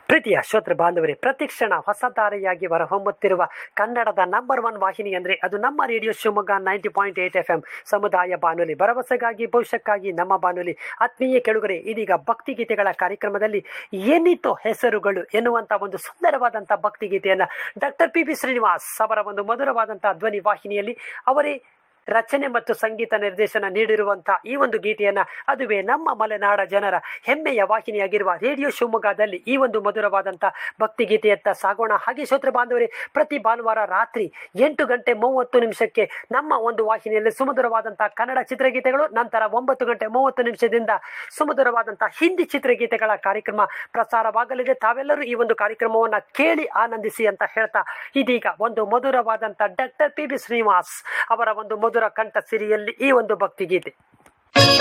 ಪ್ರೀತಿಯ ಶ್ರೋತೃ ಬಾಂಧವರೇ ಪ್ರತಿಕ್ಷಣ ಹೊಸ ದಾರಿಯಾಗಿ ಹೊರಹೊಮ್ಮುತ್ತಿರುವ ಕನ್ನಡದ ನಂಬರ್ ಒನ್ ವಾಹಿನಿ ಅಂದರೆ ಅದು ನಮ್ಮ radio Shivamogga ninety point eight F M ಸಮುದಾಯ ಬಾನುಲಿ ಭರವಸೆಗಾಗಿ ಭವಿಷ್ಯಕ್ಕಾಗಿ ನಮ್ಮ ಬಾನುಲಿ ಆತ್ಮೀಯ ಕೆಳುಗರೆ ಇದೀಗ ಭಕ್ತಿಗೀತೆಗಳ ಕಾರ್ಯಕ್ರಮದಲ್ಲಿ ಏನಿತ್ತು ಹೆಸರುಗಳು ಎನ್ನುವಂಥ ಒಂದು ಸುಂದರವಾದಂಥ ಭಕ್ತಿಗೀತೆಯನ್ನು ಡಾಕ್ಟರ್ ಪಿ ಬಿ ಶ್ರೀನಿವಾಸ್ ಅವರ ಒಂದು ಮಧುರವಾದಂಥ ಧ್ವನಿ ವಾಹಿನಿಯಲ್ಲಿ ಅವರೇ ರಚನೆ ಮತ್ತು ಸಂಗೀತ ನಿರ್ದೇಶನ ನೀಡಿರುವಂತಹ ಈ ಒಂದು ಗೀತೆಯನ್ನ ಅದುವೇ ನಮ್ಮ ಮಲೆನಾಡ ಜನರ ಹೆಮ್ಮೆಯ ವಾಹಿನಿಯಾಗಿರುವ ರೇಡಿಯೋ ಶಿವಮೊಗ್ಗದಲ್ಲಿ ಈ ಒಂದು ಮಧುರವಾದಂಥ ಭಕ್ತಿ ಗೀತೆಯತ್ತ ಸಾಗೋಣ ಹಾಗೆ ಶ್ರೋತೃ ಬಾಂಧವರೇ ಪ್ರತಿ ಭಾನುವಾರ ರಾತ್ರಿ ಎಂಟು ಗಂಟೆ ಮೂವತ್ತು ನಿಮಿಷಕ್ಕೆ ನಮ್ಮ ಒಂದು ವಾಹಿನಿಯಲ್ಲಿ ಸುಮಧುರವಾದಂತಹ ಕನ್ನಡ ಚಿತ್ರಗೀತೆಗಳು ನಂತರ ಒಂಬತ್ತು ಗಂಟೆ ಮೂವತ್ತು ನಿಮಿಷದಿಂದ ಸುಮಧುರವಾದಂತಹ ಹಿಂದಿ ಚಿತ್ರಗೀತೆಗಳ ಕಾರ್ಯಕ್ರಮ ಪ್ರಸಾರವಾಗಲಿದೆ ತಾವೆಲ್ಲರೂ ಈ ಒಂದು ಕಾರ್ಯಕ್ರಮವನ್ನ ಕೇಳಿ ಆನಂದಿಸಿ ಅಂತ ಹೇಳ್ತಾ ಇದೀಗ ಒಂದು ಮಧುರವಾದಂಥ ಡಾಕ್ಟರ್ ಪಿ ಬಿ ಶ್ರೀನಿವಾಸ್ ಅವರ ಒಂದು ಮಧುರ ಕಂಠ ಸಿರಿಯಲ್ಲಿ ಈ ಒಂದು ಭಕ್ತಿಗೀತೆ